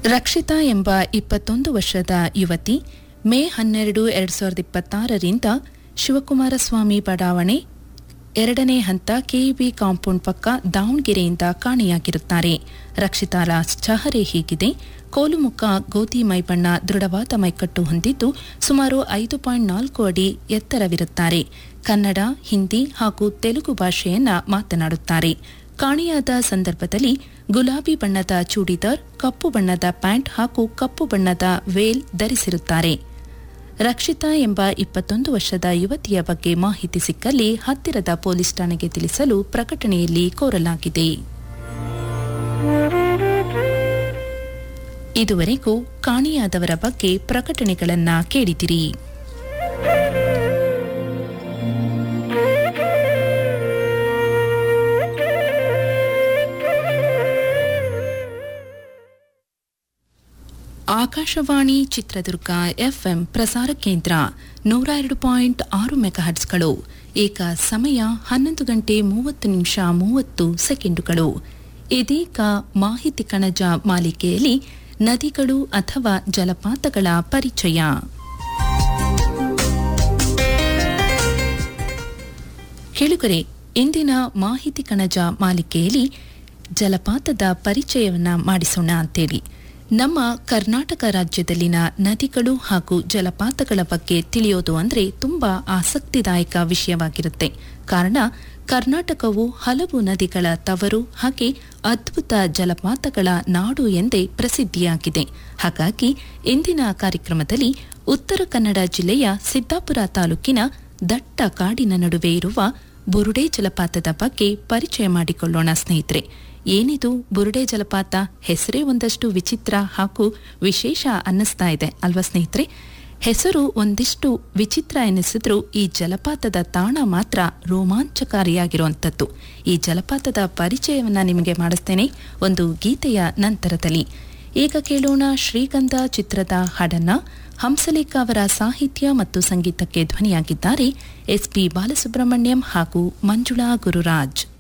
ರಕ್ಷಿತಾ ಎಂಬ ಇಪ್ಪತ್ತೊಂದು ವರ್ಷದ ಯುವತಿ ಮೇ ಹನ್ನೆರಡು ಎರಡ್ ಸಾವಿರದ ಇಪ್ಪತ್ತಾರರಿಂದ ಶಿವಕುಮಾರಸ್ವಾಮಿ ಬಡಾವಣೆ ಎರಡನೇ ಹಂತ ಕೆಇಬಿ ಕಾಂಪೌಂಡ್ ಪಕ್ಕ ದಾವಣಗೆರೆಯಿಂದ ಕಾಣೆಯಾಗಿರುತ್ತಾರೆ ರಕ್ಷಿತಾಳ ಚಹರೆ ಹೀಗಿದೆ ಕೋಲುಮುಖ ಗೋಧಿ ಮೈಬಣ್ಣ ದೃಢವಾದ ಮೈಕಟ್ಟು ಹೊಂದಿದ್ದು ಸುಮಾರು ಐದು ಪಾಯಿಂಟ್ ನಾಲ್ಕು ಅಡಿ ಎತ್ತರವಿರುತ್ತಾರೆ ಕನ್ನಡ ಹಿಂದಿ ಹಾಗೂ ತೆಲುಗು ಭಾಷೆಯನ್ನ ಮಾತನಾಡುತ್ತಾರೆ ಕಾಣೆಯಾದ ಸಂದರ್ಭದಲ್ಲಿ ಗುಲಾಬಿ ಬಣ್ಣದ ಚೂಡಿದಾರ್ ಕಪ್ಪು ಬಣ್ಣದ ಪ್ಯಾಂಟ್ ಹಾಗೂ ಕಪ್ಪು ಬಣ್ಣದ ವೇಲ್ ಧರಿಸಿರುತ್ತಾರೆ ರಕ್ಷಿತಾ ಎಂಬ ಇಪ್ಪತ್ತೊಂದು ವರ್ಷದ ಯುವತಿಯ ಬಗ್ಗೆ ಮಾಹಿತಿ ಸಿಕ್ಕಲ್ಲಿ ಹತ್ತಿರದ ಪೊಲೀಸ್ ಠಾಣೆಗೆ ತಿಳಿಸಲು ಪ್ರಕಟಣೆಯಲ್ಲಿ ಕೋರಲಾಗಿದೆ ಇದುವರೆಗೂ ಕಾಣೆಯಾದವರ ಬಗ್ಗೆ ಪ್ರಕಟಣೆಗಳನ್ನ ಕೇಳಿದಿರಿ ಆಕಾಶವಾಣಿ ಚಿತ್ರದುರ್ಗ ಎಫ್ಎಂ ಪ್ರಸಾರ ಕೇಂದ್ರ ನೂರ ಎರಡು ಪಾಯಿಂಟ್ ಆರು ಮೆಗಾಹರ್ಟ್ಸ್ಗಳು ಈಗ ಸಮಯ ಹನ್ನೊಂದು ಗಂಟೆ ಮೂವತ್ತು ನಿಮಿಷ ಮೂವತ್ತು ಸೆಕೆಂಡುಗಳು ಇದೀಗ ಮಾಹಿತಿ ಕಣಜ ಮಾಲಿಕೆಯಲ್ಲಿ ನದಿಗಳು ಅಥವಾ ಜಲಪಾತಗಳ ಪರಿಚಯ ಕೇಳುಗರೆ ಇಂದಿನ ಮಾಹಿತಿ ಕಣಜ ಮಾಲಿಕೆಯಲ್ಲಿ ಜಲಪಾತದ ಪರಿಚಯವನ್ನ ಮಾಡಿಸೋಣ ಅಂತೇಳಿ ನಮ್ಮ ಕರ್ನಾಟಕ ರಾಜ್ಯದಲ್ಲಿನ ನದಿಗಳು ಹಾಗೂ ಜಲಪಾತಗಳ ಬಗ್ಗೆ ತಿಳಿಯೋದು ಅಂದ್ರೆ ತುಂಬಾ ಆಸಕ್ತಿದಾಯಕ ವಿಷಯವಾಗಿರುತ್ತೆ ಕಾರಣ ಕರ್ನಾಟಕವು ಹಲವು ನದಿಗಳ ತವರು ಹಾಗೆ ಅದ್ಭುತ ಜಲಪಾತಗಳ ನಾಡು ಎಂದೇ ಪ್ರಸಿದ್ಧಿಯಾಗಿದೆ ಹಾಗಾಗಿ ಇಂದಿನ ಕಾರ್ಯಕ್ರಮದಲ್ಲಿ ಉತ್ತರ ಕನ್ನಡ ಜಿಲ್ಲೆಯ ಸಿದ್ದಾಪುರ ತಾಲೂಕಿನ ದಟ್ಟ ಕಾಡಿನ ನಡುವೆ ಇರುವ ಬುರುಡೆ ಜಲಪಾತದ ಬಗ್ಗೆ ಪರಿಚಯ ಮಾಡಿಕೊಳ್ಳೋಣ ಸ್ನೇಹಿತರೆ ಏನಿದು ಬುರುಡೆ ಜಲಪಾತ ಹೆಸರೇ ಒಂದಷ್ಟು ವಿಚಿತ್ರ ಹಾಗೂ ವಿಶೇಷ ಅನ್ನಿಸ್ತಾ ಇದೆ ಅಲ್ವಾ ಸ್ನೇಹಿತರೆ ಹೆಸರು ಒಂದಿಷ್ಟು ವಿಚಿತ್ರ ಎನಿಸಿದ್ರೂ ಈ ಜಲಪಾತದ ತಾಣ ಮಾತ್ರ ರೋಮಾಂಚಕಾರಿಯಾಗಿರುವಂಥದ್ದು ಈ ಜಲಪಾತದ ಪರಿಚಯವನ್ನ ನಿಮಗೆ ಮಾಡಿಸ್ತೇನೆ ಒಂದು ಗೀತೆಯ ನಂತರದಲ್ಲಿ ಈಗ ಕೇಳೋಣ ಶ್ರೀಗಂಧ ಚಿತ್ರದ ಹಾಡನ್ನ ಹಂಸಲೇಖ ಅವರ ಸಾಹಿತ್ಯ ಮತ್ತು ಸಂಗೀತಕ್ಕೆ ಧ್ವನಿಯಾಗಿದ್ದಾರೆ ಎಸ್ಪಿ ಬಾಲಸುಬ್ರಹ್ಮಣ್ಯಂ ಹಾಗೂ ಮಂಜುಳಾ ಗುರುರಾಜ್